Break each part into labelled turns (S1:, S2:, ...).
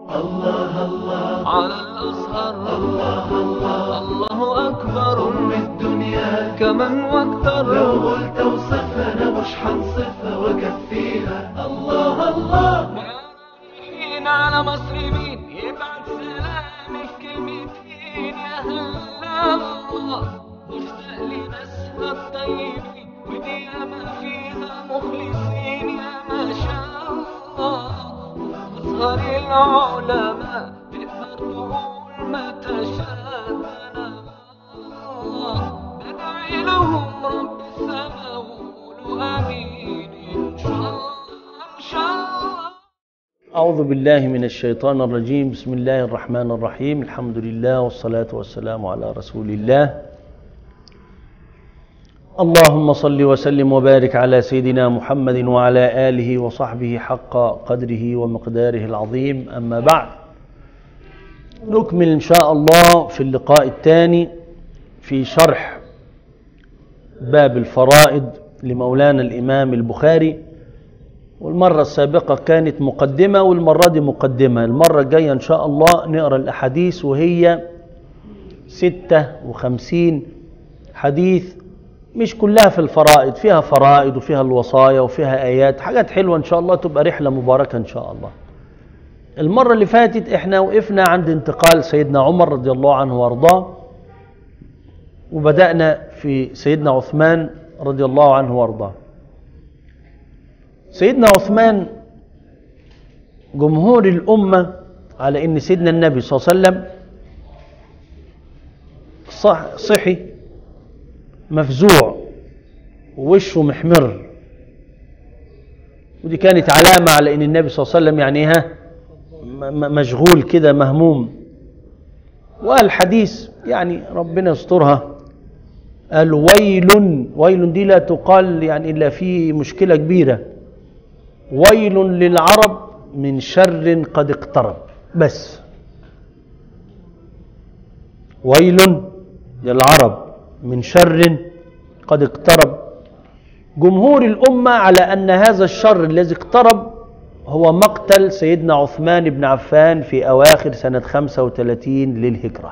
S1: الله الله
S2: على الأزهر
S1: الله الله
S2: الله أكبر
S1: أم الدنيا
S2: كمن واكتر
S1: لو قلت اوصفها أنا مش هنصفها وأكفيها الله الله
S2: رايحين على مصر مين يبعت سلامي في كلمتين يا هلا الله مشتاق لناسها الطيبين ودي ياما فيها مخلصين يا ما شاء الله أزهر العلماء تقدر تقول ما تشاء أنا الله بدعي لهم رب السماء وقولوا آمين إن شاء الله إن شاء الله
S3: أعوذ بالله من الشيطان الرجيم بسم الله الرحمن الرحيم الحمد لله والصلاة والسلام على رسول الله اللهم صل وسلم وبارك على سيدنا محمد وعلى آله وصحبه حق قدره ومقداره العظيم أما بعد نكمل إن شاء الله في اللقاء الثاني في شرح باب الفرائض لمولانا الإمام البخاري والمرة السابقة كانت مقدمة والمرة دي مقدمة المرة الجاية إن شاء الله نقرأ الأحاديث وهي ستة وخمسين حديث مش كلها في الفرائض فيها فرائض وفيها الوصايا وفيها آيات حاجات حلوة إن شاء الله تبقى رحلة مباركة إن شاء الله المرة اللي فاتت إحنا وقفنا عند انتقال سيدنا عمر رضي الله عنه وأرضاه وبدأنا في سيدنا عثمان رضي الله عنه وأرضاه سيدنا عثمان جمهور الأمة على أن سيدنا النبي صلى الله عليه وسلم صح صحي مفزوع ووشه محمر ودي كانت علامة على أن النبي صلى الله عليه وسلم يعني ها م- مشغول كده مهموم وقال حديث يعني ربنا يسترها قال ويل ويل دي لا تقال يعني إلا في مشكلة كبيرة ويل للعرب من شر قد اقترب بس ويل للعرب من شر قد اقترب جمهور الأمة على أن هذا الشر الذي اقترب هو مقتل سيدنا عثمان بن عفان في أواخر سنة 35 للهجرة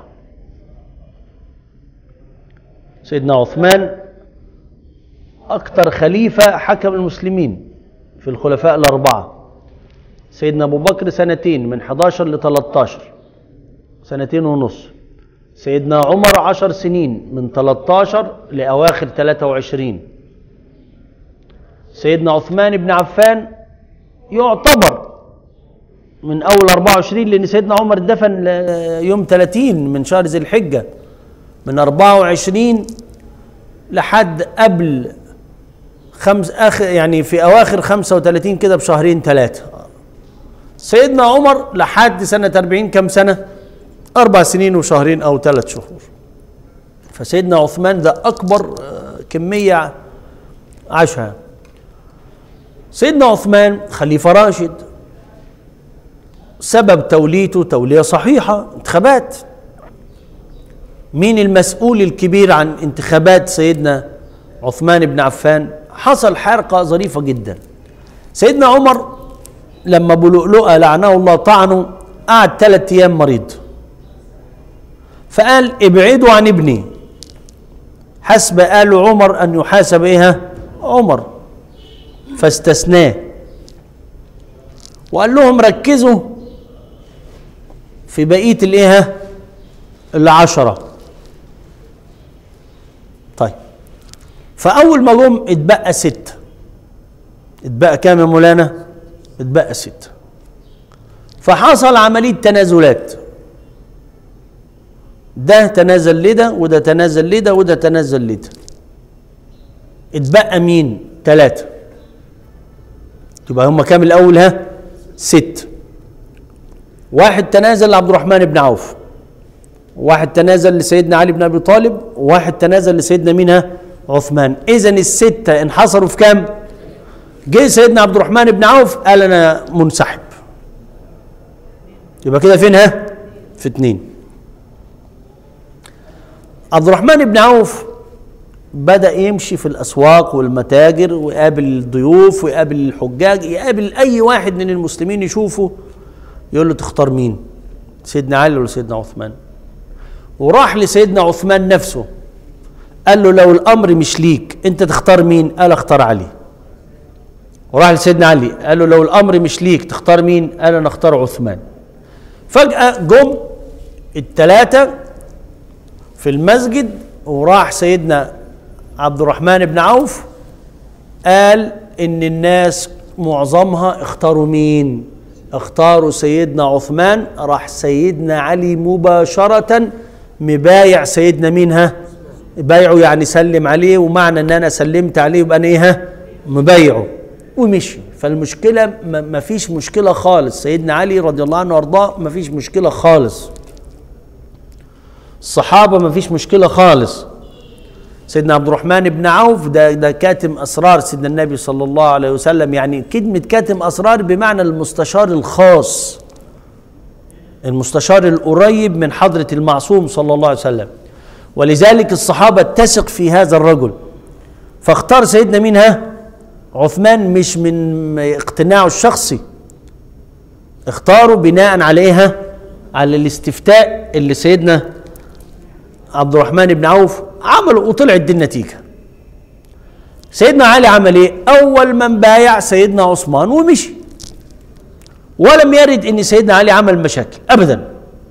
S3: سيدنا عثمان أكثر خليفة حكم المسلمين في الخلفاء الأربعة سيدنا أبو بكر سنتين من 11 ل 13 سنتين ونص سيدنا عمر عشر سنين من 13 لأواخر 23 سيدنا عثمان بن عفان يعتبر من أول 24 لأن سيدنا عمر دفن يوم 30 من شهر ذي الحجة من 24 لحد قبل خمس اخر يعني في اواخر 35 كده بشهرين ثلاثه سيدنا عمر لحد سنه 40 كم سنه اربع سنين وشهرين او ثلاث شهور فسيدنا عثمان ده اكبر آه، كميه عاشها سيدنا عثمان خليفه راشد سبب توليته توليه صحيحه انتخابات مين المسؤول الكبير عن انتخابات سيدنا عثمان بن عفان حصل حرقة ظريفة جدا سيدنا عمر لما ابو لؤلؤه لعنه الله طعنه قعد ثلاث ايام مريض فقال ابعدوا عن ابني حسب آل عمر أن يحاسب إيه عمر فاستثناه وقال لهم ركزوا في بقية الإيه العشرة طيب فأول ما جم اتبقى ستة اتبقى كام يا مولانا؟ اتبقى ستة فحصل عملية تنازلات ده تنازل لده وده تنازل لده وده تنازل لده اتبقى مين؟ ثلاثة يبقى هم كام الأول ها؟ ست واحد تنازل لعبد الرحمن بن عوف واحد تنازل لسيدنا علي بن ابي طالب وواحد تنازل لسيدنا مين ها؟ عثمان اذا السته انحصروا في كام جه سيدنا عبد الرحمن بن عوف قال انا منسحب يبقى كده فين ها في اتنين عبد الرحمن بن عوف بدأ يمشي في الأسواق والمتاجر ويقابل الضيوف ويقابل الحجاج يقابل أي واحد من المسلمين يشوفه يقول له تختار مين سيدنا علي ولا سيدنا عثمان وراح لسيدنا عثمان نفسه قال له لو الامر مش ليك انت تختار مين قال اختار علي وراح لسيدنا علي قال له لو الامر مش ليك تختار مين قال انا اختار عثمان فجاه جم الثلاثه في المسجد وراح سيدنا عبد الرحمن بن عوف قال ان الناس معظمها اختاروا مين اختاروا سيدنا عثمان راح سيدنا علي مباشرة مبايع سيدنا مين ها بايعه يعني سلم عليه ومعنى ان انا سلمت عليه يبقى انا ايه ها مبايعه ومشي فالمشكلة ما ما فيش مشكلة خالص سيدنا علي رضي الله عنه وارضاه ما فيش مشكلة خالص الصحابة ما فيش مشكلة خالص سيدنا عبد الرحمن بن عوف ده ده كاتم اسرار سيدنا النبي صلى الله عليه وسلم يعني كلمه كاتم اسرار بمعنى المستشار الخاص المستشار القريب من حضره المعصوم صلى الله عليه وسلم ولذلك الصحابه تثق في هذا الرجل فاختار سيدنا مين ها عثمان مش من اقتناعه الشخصي اختاروا بناء عليها على الاستفتاء اللي سيدنا عبد الرحمن بن عوف عملوا وطلعت دي النتيجه سيدنا علي عمل ايه اول من بايع سيدنا عثمان ومشي ولم يرد ان سيدنا علي عمل مشاكل ابدا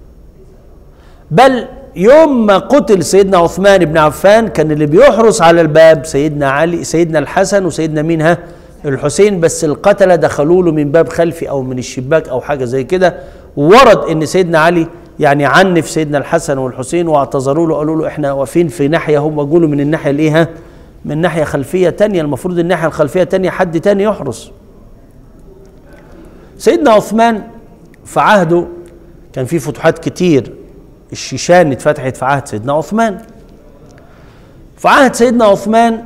S3: بل يوم ما قتل سيدنا عثمان بن عفان كان اللي بيحرس على الباب سيدنا علي سيدنا الحسن وسيدنا مين ها الحسين بس القتلة دخلوا له من باب خلفي او من الشباك او حاجة زي كده ورد ان سيدنا علي يعني عنف سيدنا الحسن والحسين واعتذروا له قالوا له احنا واقفين في ناحية هم قولوا من الناحية الايه ها من ناحية خلفية تانية المفروض الناحية الخلفية تانية حد تاني يحرس سيدنا عثمان في عهده كان في فتوحات كتير الشيشان اتفتحت في عهد سيدنا عثمان في عهد سيدنا عثمان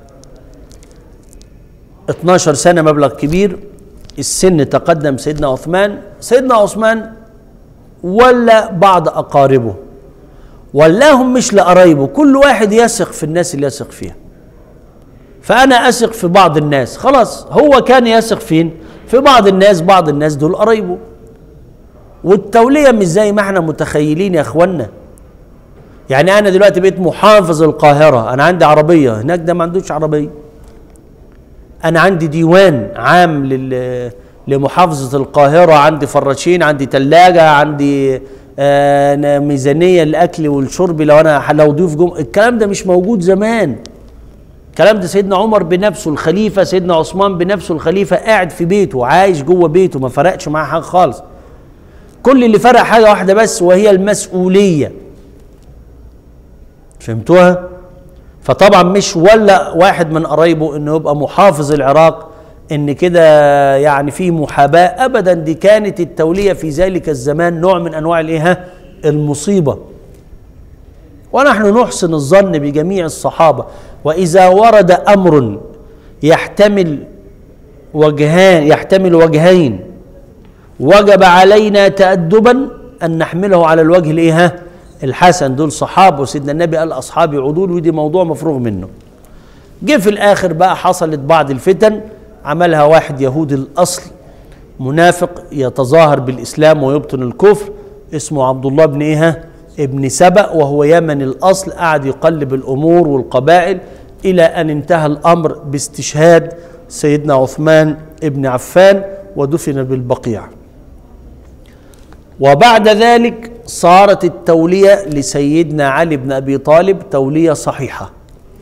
S3: 12 سنة مبلغ كبير السن تقدم سيدنا عثمان سيدنا عثمان ولا بعض أقاربه ولاهم مش لقرايبه كل واحد يثق في الناس اللي يثق فيها فأنا أثق في بعض الناس خلاص هو كان يثق فين في بعض الناس بعض الناس دول قرايبه والتولية مش زي ما احنا متخيلين يا اخوانا يعني انا دلوقتي بقيت محافظ القاهرة انا عندي عربية هناك ده ما عندوش عربية انا عندي ديوان عام لل لمحافظة القاهرة عندي فراشين عندي تلاجة عندي آه ميزانية للأكل والشرب لو أنا لو ضيوف جم الكلام ده مش موجود زمان الكلام ده سيدنا عمر بنفسه الخليفة سيدنا عثمان بنفسه الخليفة قاعد في بيته عايش جوه بيته ما فرقش معاه حاجة خالص كل اللي فرق حاجة واحدة بس وهي المسؤولية فهمتوها؟ فطبعا مش ولا واحد من قرايبه انه يبقى محافظ العراق ان كده يعني في محاباة ابدا دي كانت التولية في ذلك الزمان نوع من انواع الايه المصيبة ونحن نحسن الظن بجميع الصحابة واذا ورد امر يحتمل وجهان يحتمل وجهين وجب علينا تأدبا أن نحمله على الوجه الإيه الحسن دول صحابة وسيدنا النبي قال أصحابي عدول ودي موضوع مفروغ منه جه في الآخر بقى حصلت بعض الفتن عملها واحد يهودي الأصل منافق يتظاهر بالإسلام ويبطن الكفر اسمه عبد الله بن إيه ابن سبأ وهو يمن الأصل قعد يقلب الأمور والقبائل إلى أن انتهى الأمر باستشهاد سيدنا عثمان ابن عفان ودفن بالبقيع وبعد ذلك صارت التولية لسيدنا علي بن أبي طالب تولية صحيحة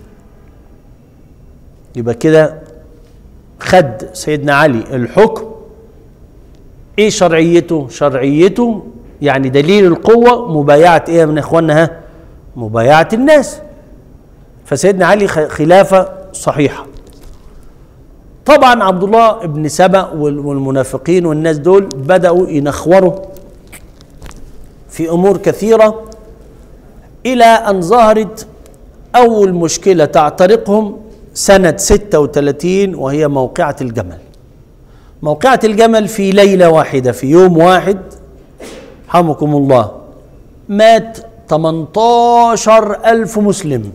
S3: يبقى كده خد سيدنا علي الحكم ايه شرعيته شرعيته يعني دليل القوة مبايعة ايه من اخواننا ها مبايعة الناس فسيدنا علي خلافة صحيحة طبعا عبد الله بن سبأ والمنافقين والناس دول بدأوا ينخوروا في امور كثيره الى ان ظهرت اول مشكله تعترقهم سنه 36 وهي موقعه الجمل موقعه الجمل في ليله واحده في يوم واحد حمكم الله مات 18 ألف مسلم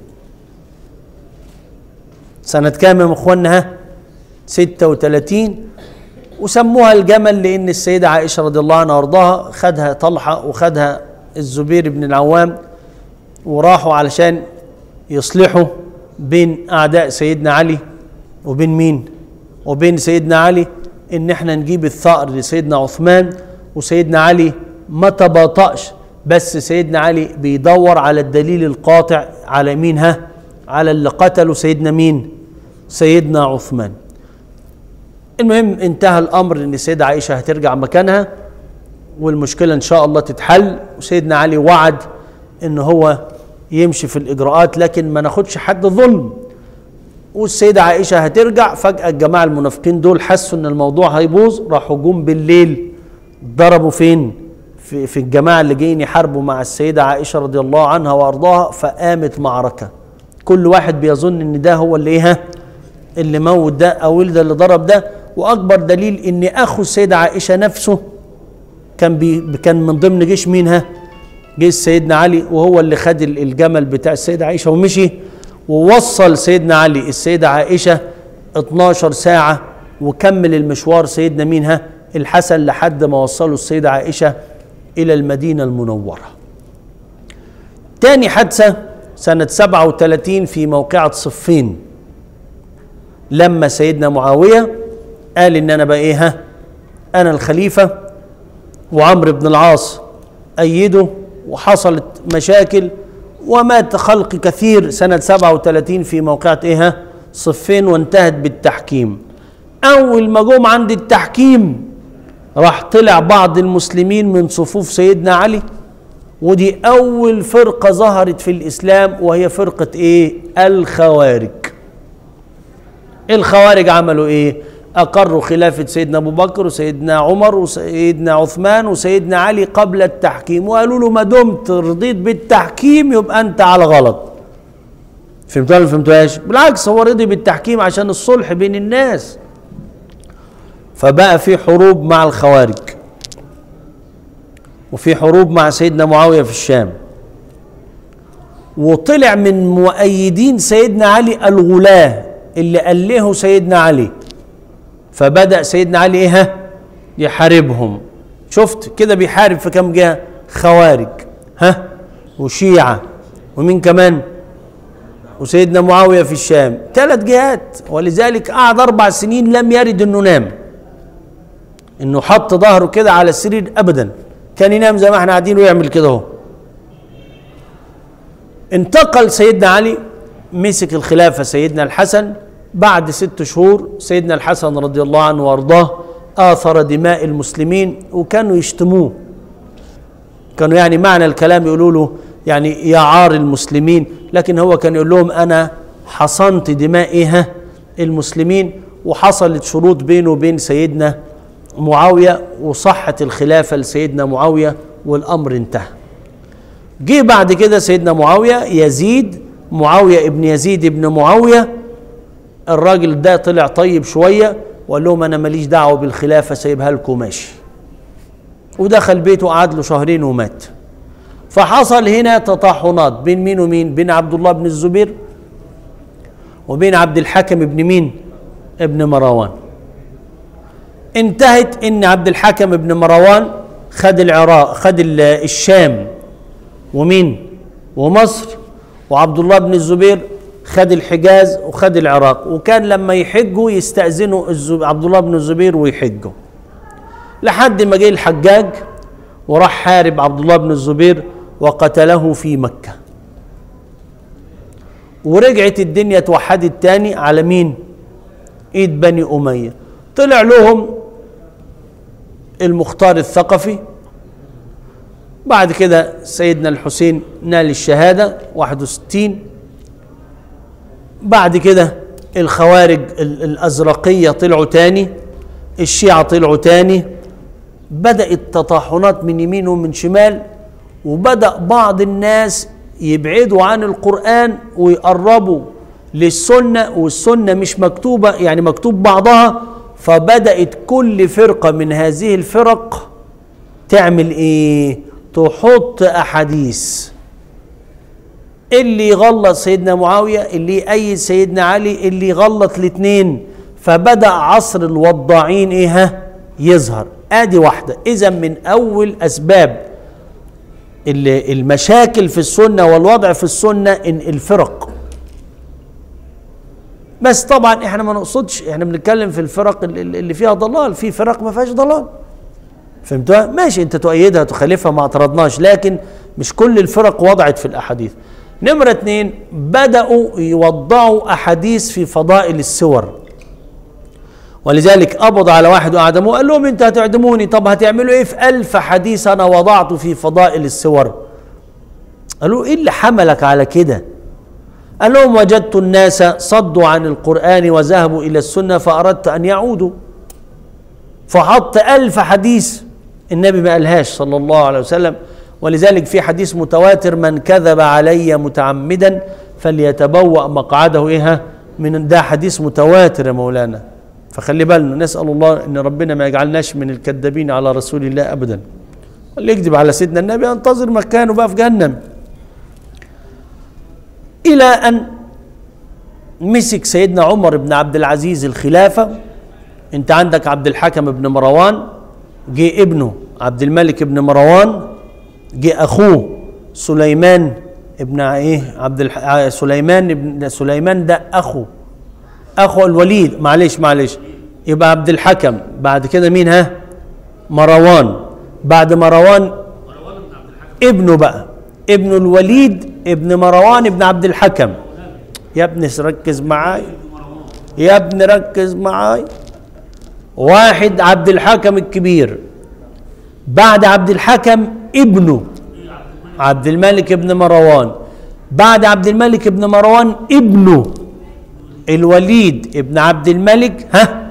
S3: سنة كام يا اخوانا 36 وسموها الجمل لان السيده عائشه رضي الله عنها وارضاها خدها طلحه وخدها الزبير بن العوام وراحوا علشان يصلحوا بين اعداء سيدنا علي وبين مين وبين سيدنا علي ان احنا نجيب الثأر لسيدنا عثمان وسيدنا علي ما تباطأش بس سيدنا علي بيدور على الدليل القاطع على مين ها على اللي قتلوا سيدنا مين سيدنا عثمان المهم انتهى الامر ان السيده عائشه هترجع مكانها والمشكله ان شاء الله تتحل وسيدنا علي وعد ان هو يمشي في الاجراءات لكن ما ناخدش حد ظلم والسيده عائشه هترجع فجاه الجماعه المنافقين دول حسوا ان الموضوع هيبوظ راحوا جم بالليل ضربوا فين في, في الجماعه اللي جايين يحاربوا مع السيده عائشه رضي الله عنها وارضاها فقامت معركه كل واحد بيظن ان ده هو اللي ايه ها؟ اللي موت ده او ده اللي ضرب ده واكبر دليل ان اخو السيده عائشه نفسه كان بي كان من ضمن جيش مين ها جيش سيدنا علي وهو اللي خد ال- الجمل بتاع السيده عائشه ومشي ووصل سيدنا علي السيده عائشه 12 ساعه وكمل المشوار سيدنا مين ها الحسن لحد ما وصلوا السيده عائشه الى المدينه المنوره تاني حادثه سنه 37 في موقعه صفين لما سيدنا معاويه قال ان انا بقى ايه ها انا الخليفه وعمرو بن العاص ايده وحصلت مشاكل ومات خلق كثير سنه 37 في موقعه ايه ها صفين وانتهت بالتحكيم اول ما جم عند التحكيم راح طلع بعض المسلمين من صفوف سيدنا علي ودي اول فرقه ظهرت في الاسلام وهي فرقه ايه الخوارج الخوارج عملوا ايه اقروا خلافه سيدنا ابو بكر وسيدنا عمر وسيدنا عثمان وسيدنا علي قبل التحكيم وقالوا له ما دمت رضيت بالتحكيم يبقى انت على غلط فهمتوها ولا ما فهمتوهاش بالعكس هو رضي بالتحكيم عشان الصلح بين الناس فبقى في حروب مع الخوارج وفي حروب مع سيدنا معاويه في الشام وطلع من مؤيدين سيدنا علي الغلاة اللي ألهوا سيدنا علي فبدأ سيدنا علي ايه ها يحاربهم شفت كده بيحارب في كم جهة خوارج ها وشيعة ومين كمان وسيدنا معاوية في الشام ثلاث جهات ولذلك قعد أربع سنين لم يرد أنه نام أنه حط ظهره كده على السرير أبدا كان ينام زي ما احنا قاعدين ويعمل كده اهو انتقل سيدنا علي مسك الخلافة سيدنا الحسن بعد ست شهور سيدنا الحسن رضي الله عنه وارضاه آثر دماء المسلمين وكانوا يشتموه كانوا يعني معنى الكلام يقولوا له يعني يا عار المسلمين لكن هو كان يقول لهم أنا حصنت دمائها المسلمين وحصلت شروط بينه وبين سيدنا معاوية وصحت الخلافة لسيدنا معاوية والأمر انتهى جه بعد كده سيدنا معاوية يزيد معاوية ابن يزيد ابن معاوية الراجل ده طلع طيب شوية وقال لهم أنا ماليش دعوة بالخلافة سايبها لكم ماشي ودخل بيته قعد له شهرين ومات فحصل هنا تطاحنات بين مين ومين بين عبد الله بن الزبير وبين عبد الحكم ابن مين ابن مروان انتهت ان عبد الحكم ابن مروان خد العراق خد ال- الشام ومين ومصر وعبد الله بن الزبير خد الحجاز وخد العراق وكان لما يحجوا يستأذنوا الزب... عبد الله بن الزبير ويحجوا لحد ما جه الحجاج وراح حارب عبد الله بن الزبير وقتله في مكة ورجعت الدنيا توحدت تاني على مين ايد بني أمية طلع لهم المختار الثقفي بعد كده سيدنا الحسين نال الشهادة 61 بعد كده الخوارج ال- الأزرقية طلعوا تاني الشيعة طلعوا تاني بدأت تطاحنات من يمين ومن شمال وبدأ بعض الناس يبعدوا عن القرآن ويقربوا للسنة والسنة مش مكتوبة يعني مكتوب بعضها فبدأت كل فرقة من هذه الفرق تعمل ايه تحط احاديث اللي يغلط سيدنا معاوية اللي يأيد سيدنا علي اللي يغلط الاثنين فبدأ عصر الوضاعين ايه ها يظهر ادي واحده اذا من اول اسباب ال- المشاكل في السنه والوضع في السنه إن الفرق بس طبعا احنا ما نقصدش احنا بنتكلم في الفرق اللي اللي فيها ضلال في فرق ما فيهاش ضلال فهمتوا ماشي انت تؤيدها تخالفها ما اعترضناش لكن مش كل الفرق وضعت في الاحاديث نمرة اتنين بدأوا يوضعوا احاديث في فضائل السور ولذلك قبض على واحد واعدموه قال لهم انت هتعدموني طب هتعملوا ايه في ألف حديث انا وضعته في فضائل السور قالوا ايه اللي حملك على كده قال لهم وجدت الناس صدوا عن القرآن وذهبوا إلى السنة فأردت أن يعودوا فحط ألف حديث النبي ما قالهاش صلى الله عليه وسلم ولذلك في حديث متواتر من كذب علي متعمدا فليتبوأ مقعده إيه من ده حديث متواتر يا مولانا فخلي بالنا نسأل الله أن ربنا ما يجعلناش من الكذابين على رسول الله أبدا اللي يكذب على سيدنا النبي ينتظر مكانه بقى في جهنم إلى أن مسك سيدنا عمر بن عبد العزيز الخلافة أنت عندك عبد الحكم بن مروان جه ابنه عبد الملك بن مروان جه أخوه سليمان ابن ايه عبد الح... آه، سليمان ابن سليمان ده اخو اخو الوليد معلش معلش يبقى عبد الحكم بعد كده مين ها مروان بعد مروان ابنه بقى ابن الوليد ابن مروان ابن عبد الحكم يا ابني ركز معاي يا ابني ركز معاي واحد عبد الحكم الكبير بعد عبد الحكم ابنه عبد الملك ابن مروان بعد عبد الملك ابن مروان ابنه الوليد ابن عبد الملك ها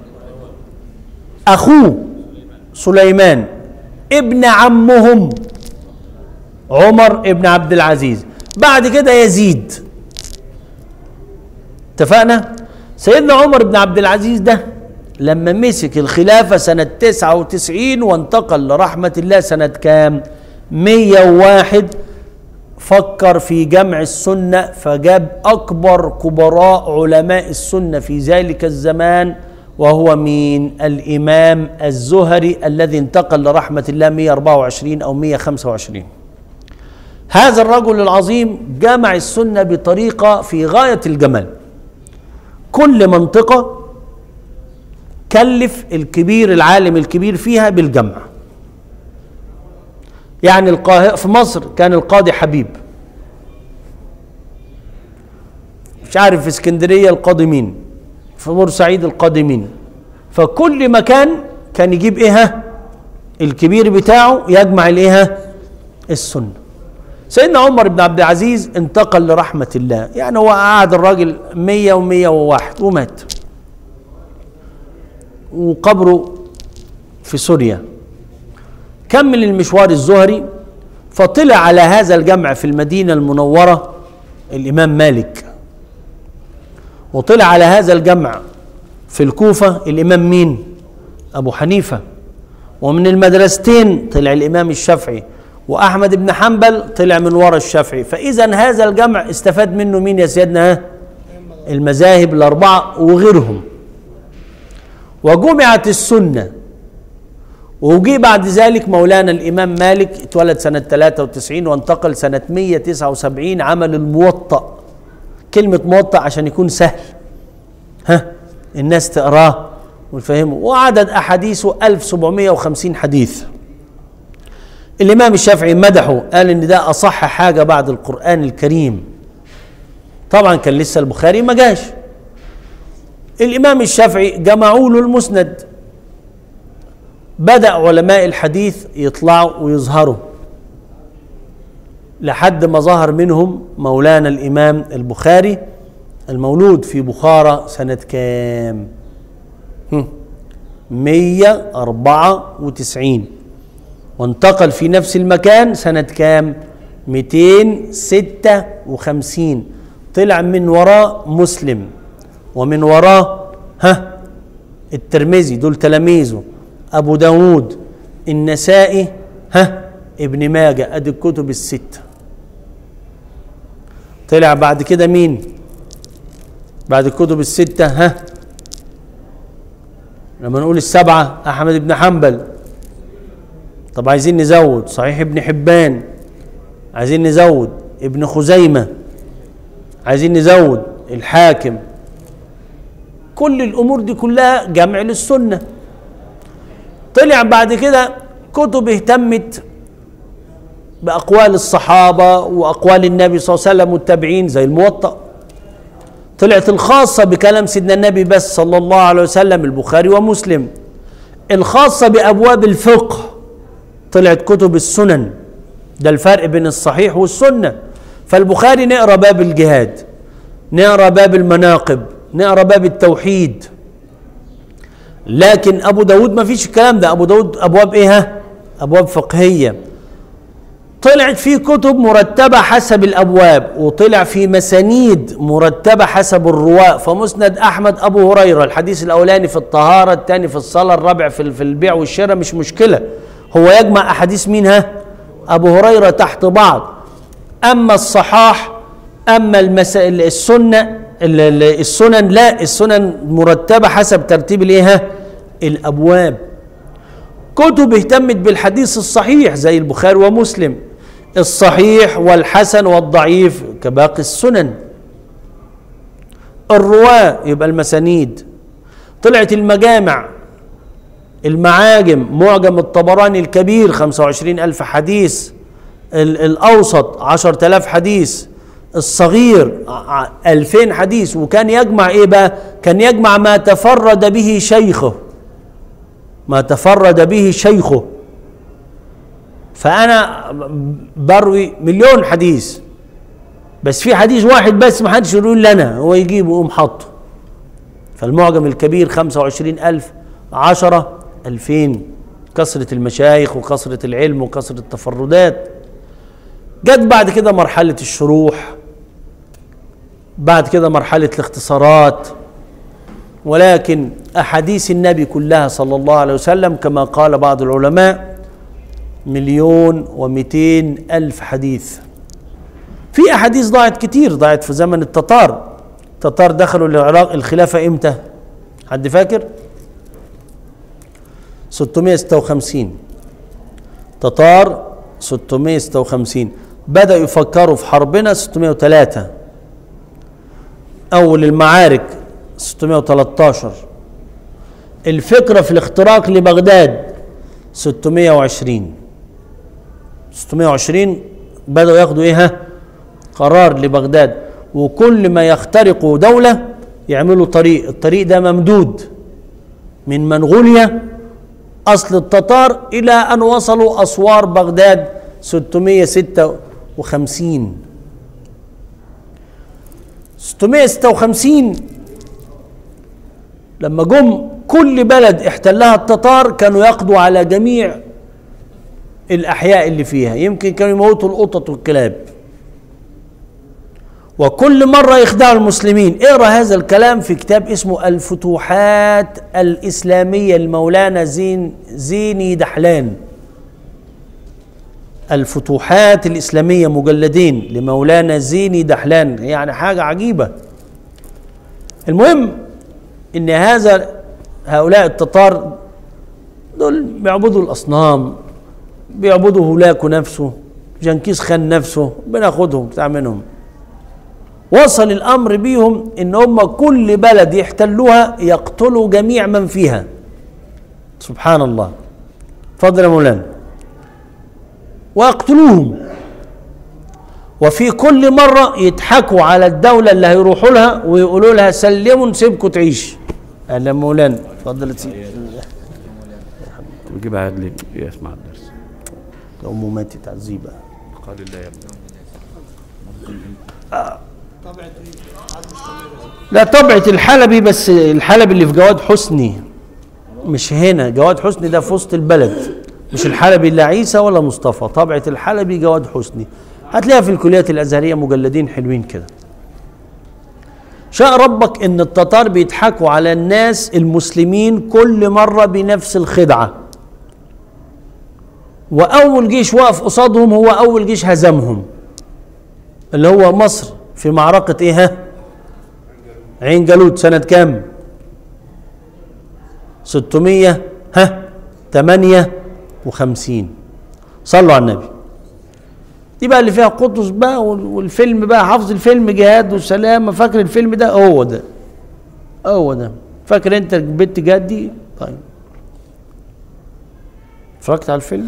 S3: اخوه سليمان ابن عمهم عمر ابن عبد العزيز بعد كده يزيد اتفقنا سيدنا عمر بن عبد العزيز ده لما مسك الخلافة سنة 99 وانتقل لرحمة الله سنة كام 101 فكر في جمع السنة فجاب أكبر كبراء علماء السنة في ذلك الزمان وهو مين الإمام الزهري الذي انتقل لرحمة الله 124 أو 125 هذا الرجل العظيم جمع السنة بطريقة في غاية الجمال كل منطقة كلف الكبير العالم الكبير فيها بالجمع يعني القاهرة في مصر كان القاضي حبيب مش عارف في اسكندرية القاضي مين في بورسعيد القاضي مين فكل مكان كان يجيب ايه ها؟ الكبير بتاعه يجمع الايه ها؟ السنه سيدنا عمر بن عبد العزيز انتقل لرحمة الله يعني هو قعد الراجل مية ومية وواحد ومات وقبره في سوريا كمل المشوار الزهري فطلع على هذا الجمع في المدينة المنورة الإمام مالك وطلع على هذا الجمع في الكوفة الإمام مين أبو حنيفة ومن المدرستين طلع الإمام الشافعي واحمد بن حنبل طلع من ورا الشافعي فاذا هذا الجمع استفاد منه مين يا سيدنا ها؟ المذاهب الاربعه وغيرهم وجمعت السنه وجي بعد ذلك مولانا الامام مالك اتولد سنه 93 وانتقل سنه 179 عمل الموطأ كلمه موطأ عشان يكون سهل ها الناس تقراه وتفهمه وعدد احاديثه 1750 حديث الإمام الشافعي مدحه قال إن ده أصح حاجة بعد القرآن الكريم طبعا كان لسه البخاري ما جاش الإمام الشافعي جمعوا له المسند بدأ علماء الحديث يطلعوا ويظهروا لحد ما ظهر منهم مولانا الإمام البخاري المولود في بخارى سنة كام؟ هم، 194 وانتقل في نفس المكان سنة كام 256 طلع من وراه مسلم ومن وراه ها الترمذي دول تلاميذه أبو داود النسائي ها ابن ماجه أدي الكتب الستة طلع بعد كده مين بعد الكتب الستة ها لما نقول السبعة أحمد بن حنبل طب عايزين نزود صحيح ابن حبان عايزين نزود ابن خزيمة عايزين نزود الحاكم كل الأمور دي كلها جمع للسنة طلع بعد كده كتب اهتمت بأقوال الصحابة وأقوال النبي صلى الله عليه وسلم والتابعين زي الموطأ طلعت الخاصة بكلام سيدنا النبي بس صلى الله عليه وسلم البخاري ومسلم الخاصة بأبواب الفقه طلعت كتب السنن ده الفرق بين الصحيح والسنة فالبخاري نقرا باب الجهاد نقرا باب المناقب نقرا باب التوحيد لكن ابو داود ما فيش الكلام ده ابو داود ابواب ايه ها؟ ابواب فقهيه طلعت في كتب مرتبة حسب الأبواب وطلع في مسانيد مرتبة حسب الرواة فمسند أحمد أبو هريرة الحديث الأولاني في الطهارة الثاني في الصلاة الرابع في في البيع والشراء مش مشكلة هو يجمع أحاديث مين ها أبو هريرة تحت بعض أما الصحاح أما المسائل السنة ال- ال- السنن لا السنن مرتبة حسب ترتيب الإيه ها؟ الأبواب كتب اهتمت بالحديث الصحيح زي البخاري ومسلم الصحيح والحسن والضعيف كباقي السنن الرواة يبقى المسانيد طلعت المجامع المعاجم معجم الطبراني الكبير 25 ألف حديث ال- الأوسط 10 آلاف حديث الصغير ع- 2000 حديث وكان يجمع إيه بقى كان يجمع ما تفرد به شيخه ما تفرد به شيخه فانا بروي مليون حديث بس في حديث واحد بس ما حدش يقول لي انا هو يجيبه ويقوم حاطه فالمعجم الكبير 25 ألف عشرة ألفين كثرة المشايخ وكثرة العلم وكثرة التفردات جت بعد كده مرحلة الشروح بعد كده مرحلة الاختصارات ولكن أحاديث النبي كلها صلى الله عليه وسلم كما قال بعض العلماء مليون ومئتين ألف حديث في أحاديث ضاعت كتير ضاعت في زمن التتار التتار دخلوا العراق الخلافة إمتى حد فاكر 656 تتار 656 بدأوا يفكروا في حربنا 603 أول المعارك 613 الفكرة في الاختراق لبغداد 620 620 بدأوا ياخدوا ايه ها؟ قرار لبغداد وكل ما يخترقوا دولة يعملوا طريق الطريق ده ممدود من منغوليا أصل التتار إلى أن وصلوا أسوار بغداد 656 656 لما جم كل بلد احتلها التتار كانوا يقضوا على جميع الأحياء اللي فيها يمكن كانوا يموتوا القطط والكلاب وكل مرة يخدعوا المسلمين اقرأ هذا الكلام في كتاب اسمه الفتوحات الإسلامية المولانا زين زيني دحلان الفتوحات الإسلامية مجلدين لمولانا زيني دحلان يعني حاجة عجيبة المهم ان هذا هؤلاء التتار دول بيعبدوا الاصنام بيعبدوا هولاكو نفسه جنكيز خان نفسه بناخدهم بتاع منهم وصل الامر بيهم ان هم كل بلد يحتلوها يقتلوا جميع من فيها سبحان الله فضل يا مولانا ويقتلوهم وفي كل مرة يضحكوا على الدولة اللي هيروحوا لها ويقولوا لها سلموا نسيبكم تعيش أهلا مولانا اتفضل يا سيدي
S4: وجيب عاد لي يسمع الدرس
S3: أمه ماتت تعذيبها
S4: قال الله يا ابني
S3: لا طبعة الحلبي بس الحلبي اللي في جواد حسني مش هنا جواد حسني ده في وسط البلد مش الحلبي لا عيسى ولا مصطفى طبعة الحلبي جواد حسني هتلاقيها في الكليات الأزهرية مجلدين حلوين كده شاء ربك ان التتار بيضحكوا على الناس المسلمين كل مرة بنفس الخدعة وأول جيش وقف قصادهم هو أول جيش هزمهم اللي هو مصر في معركة إيه ها؟ عين جالوت سنة كام؟ 600 ها 58 صلوا على النبي دي بقى اللي فيها قطز بقى وال- والفيلم بقى حافظ الفيلم جهاد وسلامة فاكر الفيلم ده هو ده هو ده فاكر انت البت جهاد دي طيب اتفرجت على الفيلم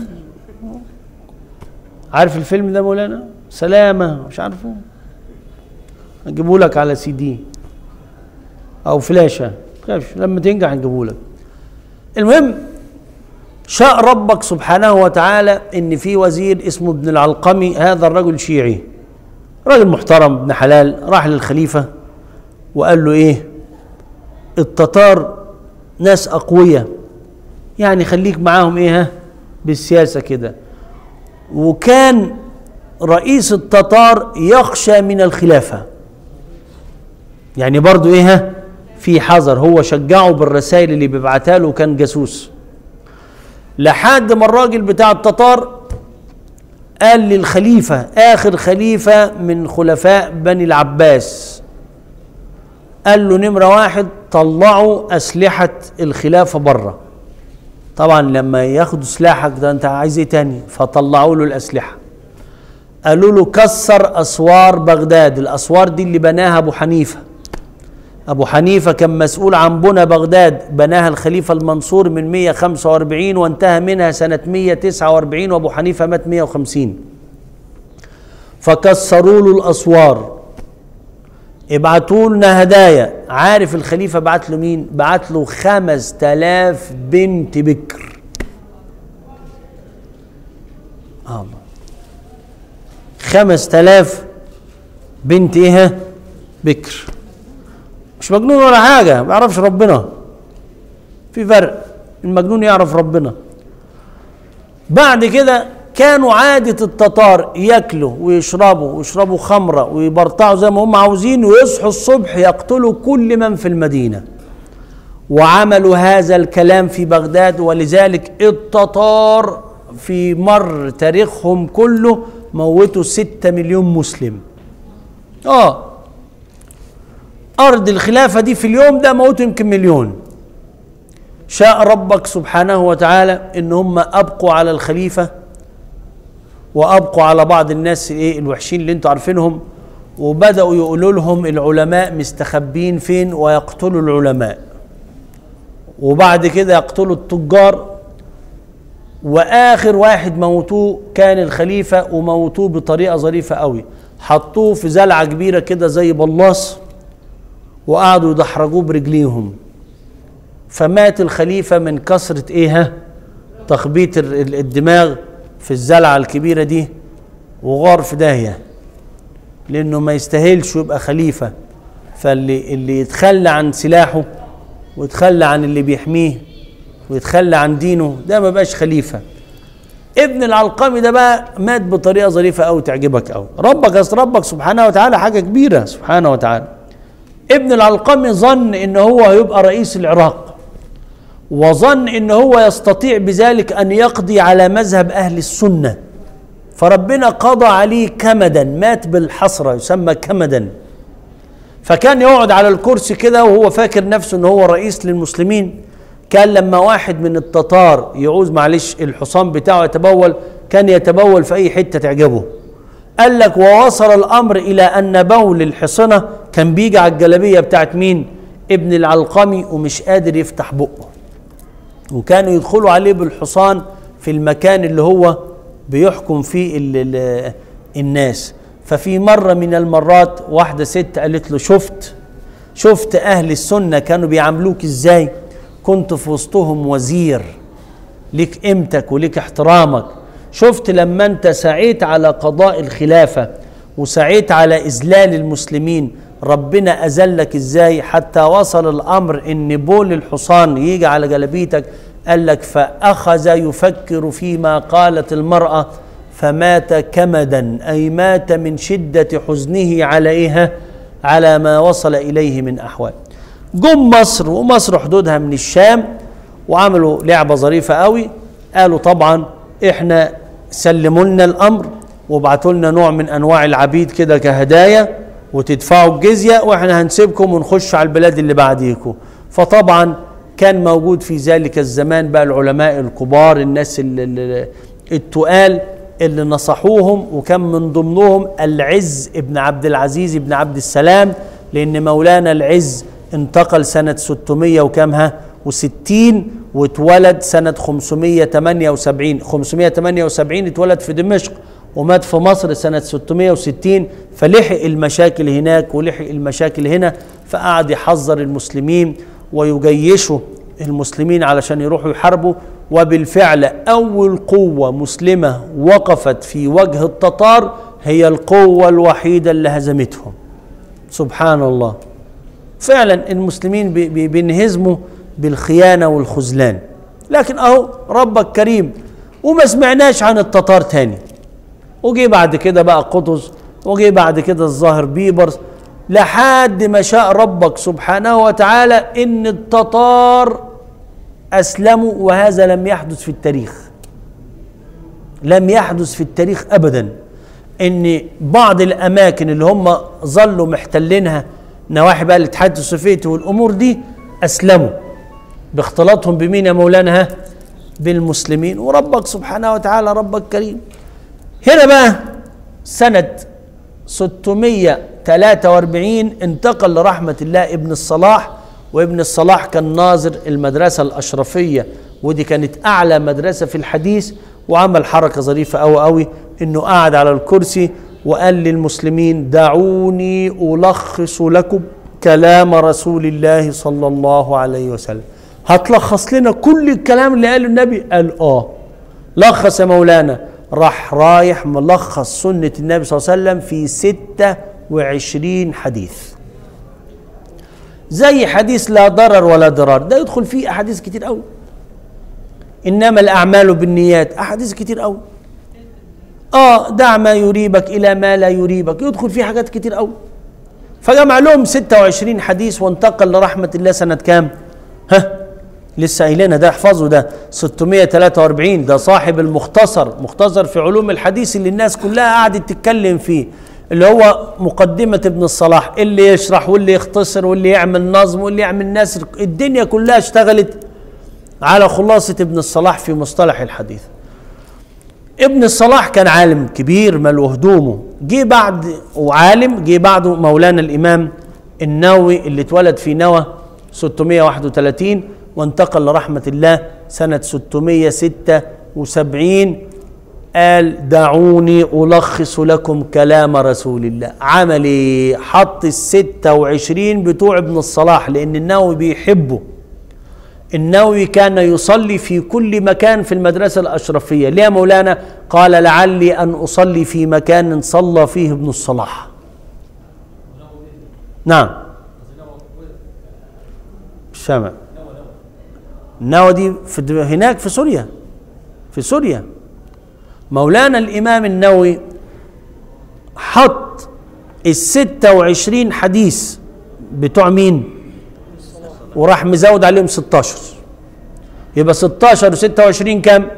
S3: عارف الفيلم ده مولانا سلامة مش عارفه هنجيبه لك على سي دي او فلاشة تخافش لما تنجح هنجيبه لك المهم شاء ربك سبحانه وتعالى ان في وزير اسمه ابن العلقمي هذا الرجل شيعي راجل محترم ابن حلال راح للخليفة وقال له ايه التتار ناس اقوياء يعني خليك معاهم ايه ها بالسياسة كده وكان رئيس التتار يخشى من الخلافة يعني برضو ايه ها في حذر هو شجعه بالرسائل اللي بيبعتها له كان جاسوس لحد ما الراجل بتاع التتار قال للخليفة آخر خليفة من خلفاء بني العباس قال له نمرة واحد طلعوا أسلحة الخلافة بره طبعا لما ياخدوا سلاحك ده انت عايز ايه تاني فطلعوا له الأسلحة قالوا له كسر أسوار بغداد الأسوار دي اللي بناها أبو حنيفة أبو حنيفة كان مسؤول عن بنى بغداد بناها الخليفة المنصور من 145 وانتهى منها سنة 149 وأبو حنيفة مات 150 فكسروا له الأسوار ابعتوا لنا هدايا عارف الخليفة بعت له مين بعت له خمس تلاف بنت بكر آه الله خمس تلاف بنت ايه بكر مش مجنون ولا حاجة ما يعرفش ربنا في فرق المجنون يعرف ربنا بعد كده كانوا عادة التتار ياكلوا ويشربوا ويشربوا خمرة ويبرطعوا زي ما هم عاوزين ويصحوا الصبح يقتلوا كل من في المدينة وعملوا هذا الكلام في بغداد ولذلك التتار في مر تاريخهم كله موتوا ستة مليون مسلم اه أرض الخلافة دي في اليوم ده موتوا يمكن مليون شاء ربك سبحانه وتعالى إن هم أبقوا على الخليفة وأبقوا على بعض الناس إيه الوحشين اللي أنتوا عارفينهم وبدأوا يقولوا لهم العلماء مستخبين فين ويقتلوا العلماء وبعد كده يقتلوا التجار واخر واحد موتوه كان الخليفه وموتوه بطريقه ظريفه قوي حطوه في زلعه كبيره كده زي بلاص وقعدوا يدحرجوه برجليهم فمات الخليفه من كثره ايه ها تخبيط ال- ال- الدماغ في الزلعه الكبيره دي وغار في داهيه لانه ما يستاهلش يبقى خليفه فاللي اللي يتخلى عن سلاحه ويتخلى عن اللي بيحميه ويتخلى عن دينه ده ما بقاش خليفه ابن العلقمي ده بقى مات بطريقه ظريفه قوي تعجبك قوي ربك اصل ربك سبحانه وتعالى حاجه كبيره سبحانه وتعالى ابن العلقمي ظن ان هو هيبقى رئيس العراق وظن ان هو يستطيع بذلك ان يقضي على مذهب اهل السنه فربنا قضى عليه كمدا مات بالحسره يسمى كمدا فكان يقعد على الكرسي كده وهو فاكر نفسه ان هو رئيس للمسلمين كان لما واحد من التتار يعوز معلش الحصان بتاعه يتبول كان يتبول في اي حته تعجبه قال لك ووصل الامر الى ان بول الحصنه كان بيجي على الجلابيه بتاعت مين ابن العلقمي ومش قادر يفتح بقه وكانوا يدخلوا عليه بالحصان في المكان اللي هو بيحكم فيه ال ال الناس ففي مرة من المرات واحدة ست قالت له شفت شفت أهل السنة كانوا بيعاملوك إزاي كنت في وسطهم وزير ليك قيمتك وليك احترامك شفت لما انت سعيت على قضاء الخلافة وسعيت على إذلال المسلمين ربنا أذلك إزاي حتى وصل الأمر إن بول الحصان يجي على جلبيتك قال لك فأخذ يفكر فيما قالت المرأة فمات كمدا أي مات من شدة حزنه على إيه على ما وصل إليه من أحوال جم مصر ومصر حدودها من الشام وعملوا لعبة ظريفة قوي قالوا طبعا احنا سلموا لنا الامر وابعتوا لنا نوع من انواع العبيد كده كهدايا وتدفعوا الجزيه واحنا هنسيبكم ونخش على البلاد اللي بعديكم فطبعا كان موجود في ذلك الزمان بقى العلماء الكبار الناس ال- ال- التقال اللي نصحوهم وكان من ضمنهم العز ابن عبد العزيز ابن عبد السلام لأن مولانا العز انتقل سنة 600 وكامها وستين واتولد سنة 578 578 اتولد في دمشق ومات في مصر سنة 660 فلحق المشاكل هناك ولحق المشاكل هنا فقعد يحذر المسلمين ويجيشوا المسلمين علشان يروحوا يحاربوا وبالفعل أول قوة مسلمة وقفت في وجه التتار هي القوة الوحيدة اللي هزمتهم سبحان الله فعلا المسلمين بي- بي- بينهزموا بالخيانة والخذلان لكن أهو ربك كريم وما سمعناش عن التتار تاني وجي بعد كده بقى قطز وجي بعد كده الظاهر بيبرس لحد ما شاء ربك سبحانه وتعالى ان التتار اسلموا وهذا لم يحدث في التاريخ لم يحدث في التاريخ ابدا ان بعض الاماكن اللي هم ظلوا محتلينها نواحي بقى الاتحاد السوفيتي والامور دي اسلموا باختلاطهم بمين يا مولانا ها؟ بالمسلمين وربك سبحانه وتعالى ربك كريم هنا بقى سنة 643 انتقل لرحمة الله ابن الصلاح وابن الصلاح كان ناظر المدرسة الأشرفية ودي كانت أعلى مدرسة في الحديث وعمل حركة ظريفة أوي أوي إنه قعد على الكرسي وقال للمسلمين دعوني ألخص لكم كلام رسول الله صلى الله عليه وسلم هتلخص لنا كل الكلام اللي قاله النبي قال آه لخص يا مولانا راح رايح ملخص سنة النبي صلى الله عليه وسلم في ستة وعشرين حديث زي حديث لا ضرر ولا ضرار ده يدخل فيه أحاديث كتير قوي إنما الأعمال بالنيات أحاديث كتير قوي آه دع ما يريبك إلى ما لا يريبك يدخل فيه حاجات كتير قوي فجمع لهم 26 حديث وانتقل لرحمة الله سنة كام؟ ها؟ لسه قايلينها ده احفظوا ده 643 ده صاحب المختصر مختصر في علوم الحديث اللي الناس كلها قعدت تتكلم فيه اللي هو مقدمة ابن الصلاح اللي يشرح واللي يختصر واللي يعمل نظم واللي يعمل نسر الدنيا كلها اشتغلت على خلاصة ابن الصلاح في مصطلح الحديث ابن الصلاح كان عالم كبير ملو هدومه جه بعد وعالم جه بعده مولانا الامام النووي اللي اتولد في نوى 631 وانتقل لرحمة الله سنة 676 قال دعوني ألخص لكم كلام رسول الله عمل ايه حط الستة وعشرين بتوع ابن الصلاح لأن النووي بيحبه النووي كان يصلي في كل مكان في المدرسة الأشرفية ليه يا مولانا قال لعلي أن أصلي في مكان صلى فيه ابن الصلاح نعم الشامع النوى دي في الد- هناك في سوريا في سوريا مولانا الإمام النووي حط الستة وعشرين حديث بتوع مين وراح مزود عليهم 16 يبقى 16 و26 كام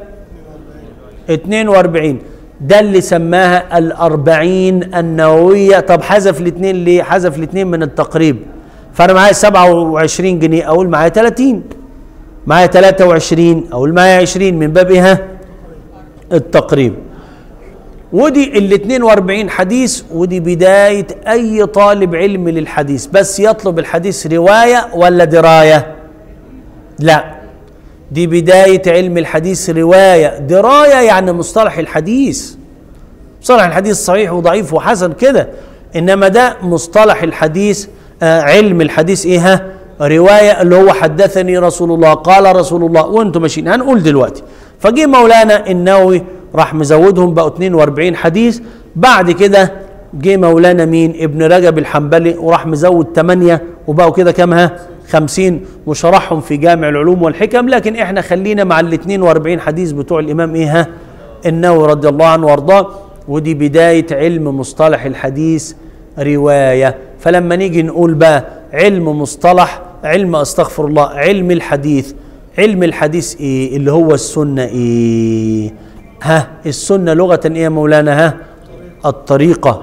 S3: 42 ده اللي سماها الأربعين النووية طب حذف الاثنين ليه حذف الاثنين من التقريب فأنا معايا 27 جنيه أقول معايا 30 معايا 23 أقول معايا 20 من باب إيه ها؟ التقريب ودي ال 42 حديث ودي بداية أي طالب علم للحديث بس يطلب الحديث رواية ولا دراية لا دي بداية علم الحديث رواية دراية يعني مصطلح الحديث مصطلح الحديث صحيح وضعيف وحسن كده إنما ده مصطلح الحديث آه علم الحديث إيه ها رواية اللي هو حدثني رسول الله قال رسول الله وانتم ماشيين هنقول دلوقتي فجي مولانا النووي راح مزودهم بقوا 42 حديث بعد كده جه مولانا مين ابن رجب الحنبلي وراح مزود 8 وبقوا كده كام ها 50 وشرحهم في جامع العلوم والحكم لكن احنا خلينا مع ال 42 حديث بتوع الامام ايه ها النووي رضي الله عنه وارضاه ودي بدايه علم مصطلح الحديث روايه فلما نيجي نقول بقى علم مصطلح علم استغفر الله علم الحديث علم الحديث ايه اللي هو السنه ايه ها السنه لغه ايه يا مولانا ها الطريقه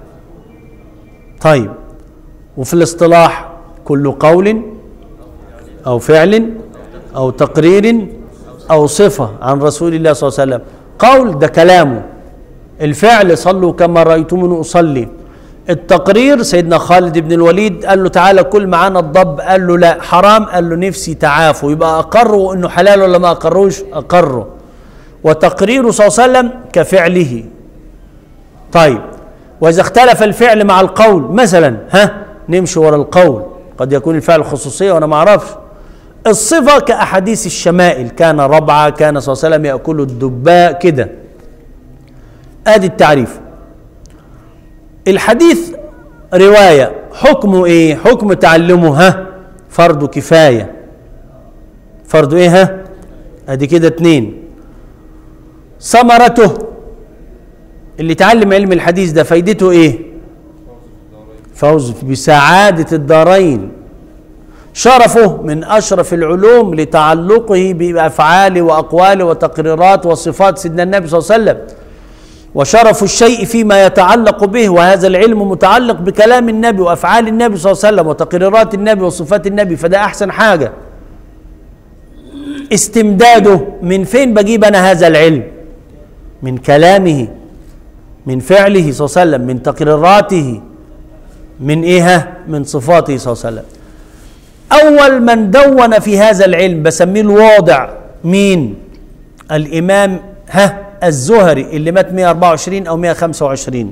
S3: طيب وفي الاصطلاح كل قول أو فعل أو تقرير أو صفة عن رسول الله صلى الله عليه وسلم قول ده كلامه الفعل صلوا كما رأيتموني أصلي التقرير سيدنا خالد بن الوليد قال له تعالى كل معانا الضب قال له لا حرام قال له نفسي تعافوا يبقى أقروا إنه حلال ولا ما أقروش أقروا وتقريره صلى الله عليه وسلم كفعله طيب وإذا اختلف الفعل مع القول مثلا ها نمشي ورا القول قد يكون الفعل خصوصية وأنا ما أعرفش الصفة كأحاديث الشمائل كان ربعة كان صلى الله عليه وسلم يأكل الدباء كده ادي التعريف الحديث رواية حكمه ايه حكم تعلمه ها فرض كفاية فرض ايه ها ادي كده اتنين ثمرته اللي تعلم علم الحديث ده فايدته ايه فوز بسعادة الدارين شرفه من أشرف العلوم لتعلقه بأفعال وأقوال وتقريرات وصفات سيدنا النبي صلى الله عليه وسلم وشرف الشيء فيما يتعلق به وهذا العلم متعلق بكلام النبي وافعال النبي صلى الله عليه وسلم وتقريرات النبي وصفات النبي فده احسن حاجه استمداده من فين بجيب انا هذا العلم من كلامه من فعله صلى الله عليه وسلم من تقريراته من ايه من صفاته صلى الله عليه وسلم اول من دون في هذا العلم بسميه الواضع مين الامام ها الزهري اللي مات 124 او 125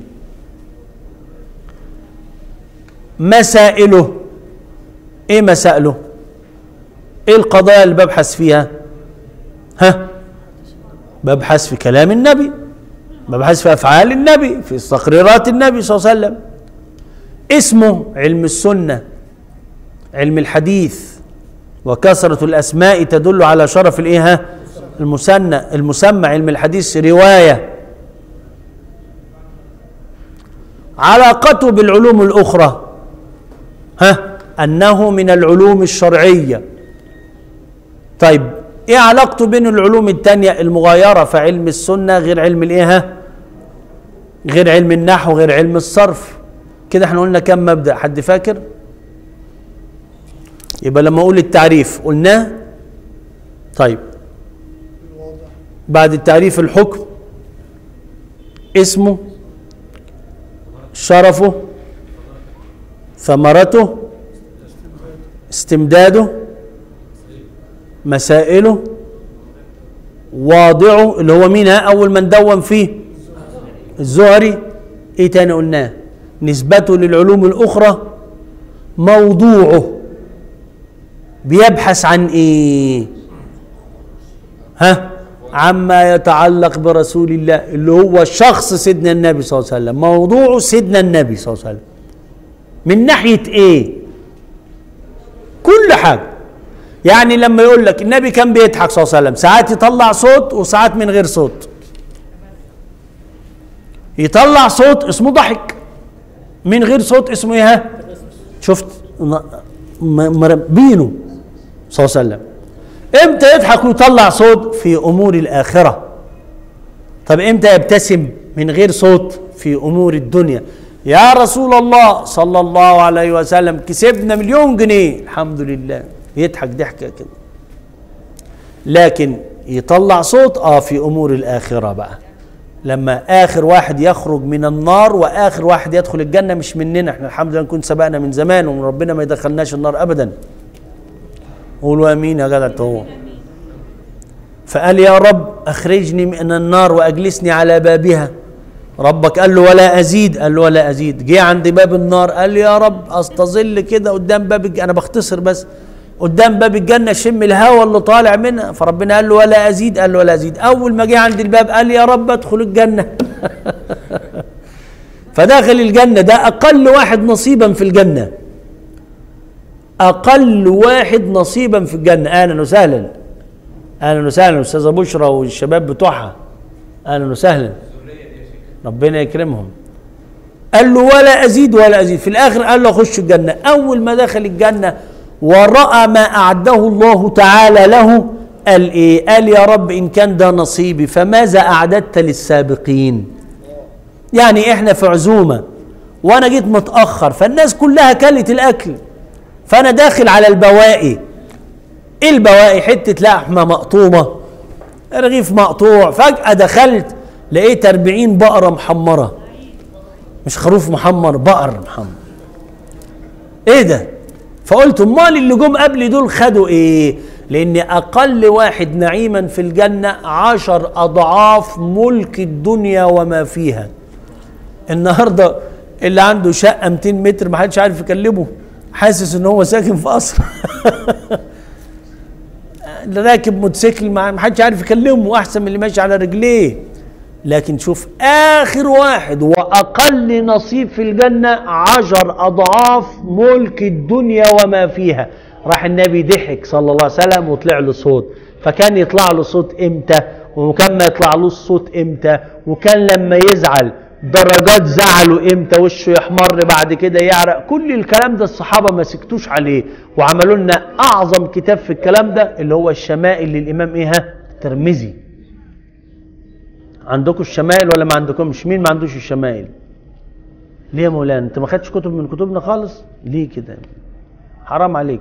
S3: مسائله ايه مسائله ايه القضايا اللي ببحث فيها ها ببحث في كلام النبي ببحث في افعال النبي في تقريرات النبي صلى الله عليه وسلم اسمه علم السنه علم الحديث وكثره الاسماء تدل على شرف الايه ها المسنى المسمى علم الحديث روايه علاقته بالعلوم الاخرى ها انه من العلوم الشرعيه طيب ايه علاقته بين العلوم التانية المغايرة فعلم السنة غير علم الايه ها؟ غير علم النحو غير علم الصرف كده احنا قلنا كم مبدأ حد فاكر يبقى لما اقول التعريف قلناه طيب بعد التعريف الحكم اسمه شرفه ثمرته استمداده مسائله واضعه اللي هو مين ها اول من دون فيه الزهري ايه تاني قلناه نسبته للعلوم الاخرى موضوعه بيبحث عن ايه ها عما يتعلق برسول الله اللي هو شخص سيدنا النبي صلى الله عليه وسلم موضوعه سيدنا النبي صلى الله عليه وسلم من ناحيه ايه كل حاجه يعني لما يقول لك النبي كان بيضحك صلى الله عليه وسلم ساعات يطلع صوت وساعات من غير صوت يطلع صوت اسمه ضحك من غير صوت اسمه ايه ها شفت م- مربينه صلى الله عليه وسلم امتى يضحك ويطلع صوت في امور الاخره طب امتى يبتسم من غير صوت في امور الدنيا يا رسول الله صلى الله عليه وسلم كسبنا مليون جنيه الحمد لله يضحك ضحكه كده لكن يطلع صوت اه في امور الاخره بقى لما اخر واحد يخرج من النار واخر واحد يدخل الجنه مش مننا احنا الحمد لله نكون سبقنا من زمان وربنا ما يدخلناش النار ابدا قولوا امين يا جدع هو فقال يا رب اخرجني من النار واجلسني على بابها ربك قال له ولا ازيد قال له ولا ازيد جه عند باب النار قال له يا رب استظل كده قدام باب الج- انا بختصر بس قدام باب الجنه شم الهواء اللي طالع منها فربنا قال له ولا ازيد قال له ولا ازيد اول ما جه عند الباب قال يا رب ادخل الجنه فدخل الجنه ده اقل واحد نصيبا في الجنه اقل واحد نصيبا في الجنه اهلا وسهلا اهلا وسهلا استاذه بشرى والشباب بتوعها اهلا وسهلا ربنا يكرمهم قال له ولا ازيد ولا ازيد في الاخر قال له خش الجنه اول ما دخل الجنه وراى ما اعده الله تعالى له قال ايه قال يا رب ان كان ده نصيبي فماذا اعددت للسابقين يعني احنا في عزومه وانا جيت متاخر فالناس كلها كلت الاكل فانا داخل على البواقي ايه البواقي حته لحمه مقطومه رغيف مقطوع فجاه دخلت لقيت 40 بقره محمره مش خروف محمر بقر محمر ايه ده فقلت امال اللي جم قبلي دول خدوا ايه لان اقل واحد نعيما في الجنه عشر اضعاف ملك الدنيا وما فيها النهارده اللي عنده شقه 200 متر ما حدش عارف يكلمه حاسس ان هو ساكن في قصر اللي راكب موتوسيكل ما ما حدش عارف يكلمه احسن من اللي ماشي على رجليه لكن شوف اخر واحد واقل نصيب في الجنه عشر اضعاف ملك الدنيا وما فيها راح النبي ضحك صلى الله عليه وسلم وطلع له صوت فكان يطلع له صوت امتى وكان ما يطلع له الصوت امتى وكان لما يزعل درجات زعله امتى وشه يحمر بعد كده يعرق كل الكلام ده الصحابه ما سكتوش عليه وعملوا لنا اعظم كتاب في الكلام ده اللي هو الشمائل للامام ايه ها الترمذي عندكم الشمائل ولا ما عندكمش مين ما عندوش الشمائل ليه يا مولانا انت ما خدتش كتب من كتبنا خالص ليه كده حرام عليك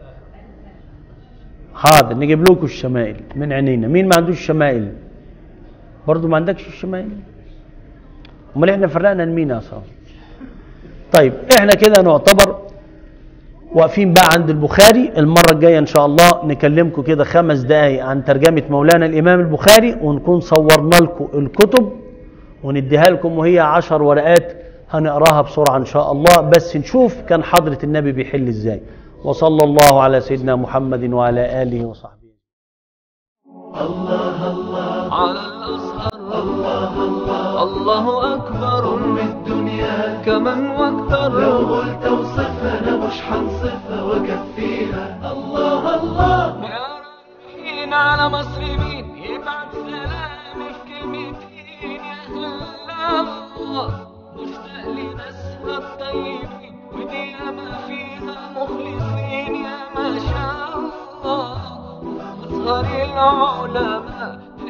S3: حاضر نجيب لكم الشمائل من عينينا مين ما عندوش الشمائل برضو ما عندكش الشمائل امال احنا فرقنا لمين يا صاحبي طيب احنا كده نعتبر واقفين بقى عند البخاري المرة الجاية إن شاء الله نكلمكم كده خمس دقايق عن ترجمة مولانا الإمام البخاري ونكون صورنا لكم الكتب ونديها لكم وهي عشر ورقات هنقراها بسرعة إن شاء الله بس نشوف كان حضرة النبي بيحل إزاي وصلى الله على سيدنا محمد وعلى آله وصحبه
S2: على الأزهر الله أكبر
S1: أم الدنيا
S2: كمن واكثر
S1: لو قلت اوصفها انا مش حنصفها واكفيها الله الله
S2: يا رايحين على مصر مين يبعت سلامي في كلمتين يا هلا الله مشتاق لناسها الطيبين ودي ما فيها مخلصين يا ما شاء الله أزهر العلماء